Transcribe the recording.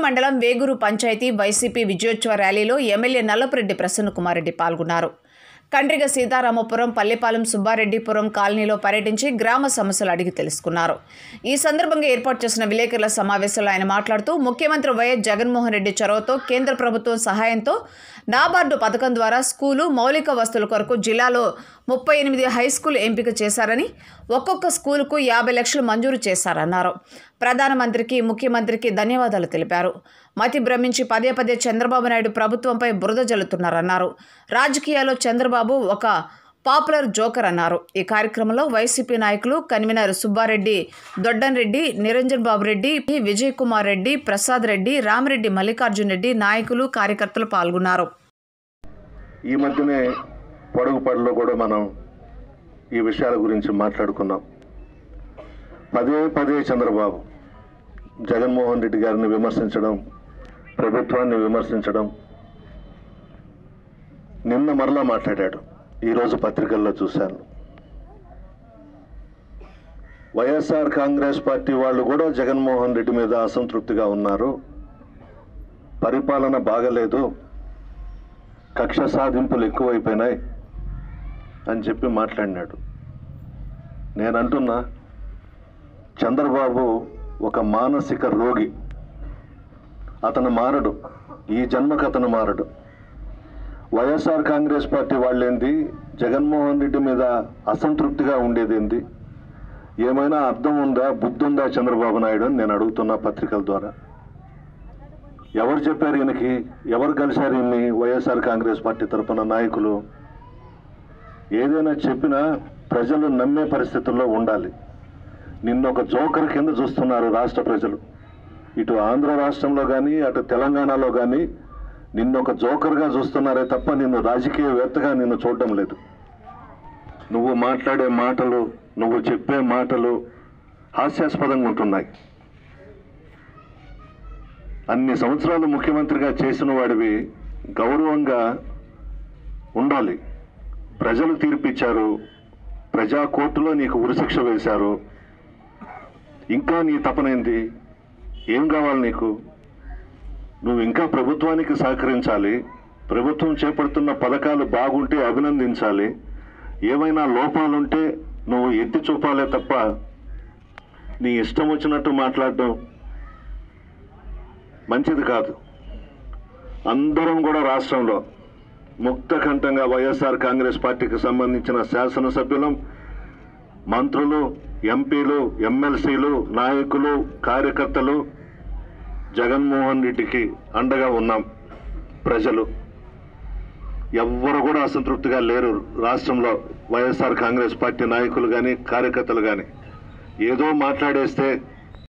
మండలం వేగూరు పంచాయతీ వైసీపీ విజయోత్సవ ర్యాలీలో ఎమ్మెల్యే నల్లపురెడ్డి ప్రసన్న కుమార్ రెడ్డి పాల్గొన్నారు కండ్రిగ సీతారామపురం పల్లెపాలెం సుబ్బారెడ్డిపురం కాలనీలో పర్యటించి గ్రామ సమస్యలు అడిగి తెలుసుకున్నారు ఈ సందర్భంగా ఏర్పాటు చేసిన విలేకరుల సమావేశంలో ఆయన మాట్లాడుతూ ముఖ్యమంత్రి వైఎస్ జగన్మోహన్ రెడ్డి చొరవతో కేంద్ర ప్రభుత్వం సహాయంతో నాబార్డు పథకం ద్వారా స్కూలు మౌలిక వస్తువుల కొరకు జిల్లాలో ముప్పై ఎనిమిది హై స్కూల్ ఎంపిక చేశారని ఒక్కొక్క స్కూలుకు యాభై లక్షలు మంజూరు చేశారన్నారు ప్రధానమంత్రికి ముఖ్యమంత్రికి ధన్యవాదాలు తెలిపారు మతి భ్రమించి పదే పదే చంద్రబాబు నాయుడు ప్రభుత్వంపై బురద జల్లుతున్నారన్నారు రాజకీయాల్లో చంద్రబాబు ఒక పాపులర్ జోకర్ అన్నారు ఈ కార్యక్రమంలో వైసీపీ నాయకులు కన్వీనర్ సుబ్బారెడ్డి దొడ్డన్ రెడ్డి నిరంజన్ బాబు రెడ్డి విజయ్ కుమార్ రెడ్డి ప్రసాద్ రెడ్డి రామిరెడ్డి మల్లికార్జున్ రెడ్డి నాయకులు కార్యకర్తలు పాల్గొన్నారు ఈ మధ్యనే పొడుగుపడిలో కూడా మనం ఈ విషయాల గురించి మాట్లాడుకున్నాం పదే పదే చంద్రబాబు జగన్మోహన్ రెడ్డి గారిని విమర్శించడం ప్రభుత్వాన్ని విమర్శించడం నిన్న మరలా మాట్లాడాడు ఈరోజు పత్రికల్లో చూశాను వైఎస్ఆర్ కాంగ్రెస్ పార్టీ వాళ్ళు కూడా జగన్మోహన్ రెడ్డి మీద అసంతృప్తిగా ఉన్నారు పరిపాలన బాగలేదు కక్ష సాధింపులు ఎక్కువైపోయినాయి అని చెప్పి మాట్లాడినాడు నేను అంటున్నా చంద్రబాబు ఒక మానసిక రోగి అతను మారడు ఈ జన్మకు అతను మారడు వైఎస్ఆర్ కాంగ్రెస్ పార్టీ వాళ్ళేంది జగన్మోహన్ రెడ్డి మీద అసంతృప్తిగా ఉండేదేంది ఏమైనా అర్థం ఉందా బుద్ధి ఉందా చంద్రబాబు నాయుడు అని నేను అడుగుతున్నా పత్రికల ద్వారా ఎవరు చెప్పారు ఈయనకి ఎవరు కలిశారు ఈయన్ని వైఎస్ఆర్ కాంగ్రెస్ పార్టీ తరపున నాయకులు ఏదైనా చెప్పినా ప్రజలు నమ్మే పరిస్థితుల్లో ఉండాలి నిన్న ఒక జోకర్ కింద చూస్తున్నారు రాష్ట్ర ప్రజలు ఇటు ఆంధ్ర రాష్ట్రంలో కానీ అటు తెలంగాణలో కానీ నిన్ను ఒక జోకర్గా చూస్తున్నారే తప్ప నిన్ను రాజకీయవేత్తగా నిన్ను చూడడం లేదు నువ్వు మాట్లాడే మాటలు నువ్వు చెప్పే మాటలు హాస్యాస్పదంగా ఉంటున్నాయి అన్ని సంవత్సరాలు ముఖ్యమంత్రిగా చేసిన వాడివి గౌరవంగా ఉండాలి ప్రజలు తీర్పిచ్చారు ప్రజా కోర్టులో నీకు ఉరిశిక్ష వేశారు ఇంకా నీ తపనేంది ఏం కావాలి నీకు నువ్వు ఇంకా ప్రభుత్వానికి సహకరించాలి ప్రభుత్వం చేపడుతున్న పథకాలు బాగుంటే అభినందించాలి ఏమైనా లోపాలుంటే నువ్వు ఎత్తి చూపాలే తప్ప నీ ఇష్టం వచ్చినట్టు మాట్లాడడం మంచిది కాదు అందరం కూడా రాష్ట్రంలో ముక్తకంఠంగా వైఎస్ఆర్ కాంగ్రెస్ పార్టీకి సంబంధించిన శాసనసభ్యులం మంత్రులు ఎంపీలు ఎమ్మెల్సీలు నాయకులు కార్యకర్తలు జగన్మోహన్ రెడ్డికి అండగా ఉన్నాం ప్రజలు ఎవ్వరు కూడా అసంతృప్తిగా లేరు రాష్ట్రంలో వైఎస్ఆర్ కాంగ్రెస్ పార్టీ నాయకులు కానీ కార్యకర్తలు కానీ ఏదో మాట్లాడేస్తే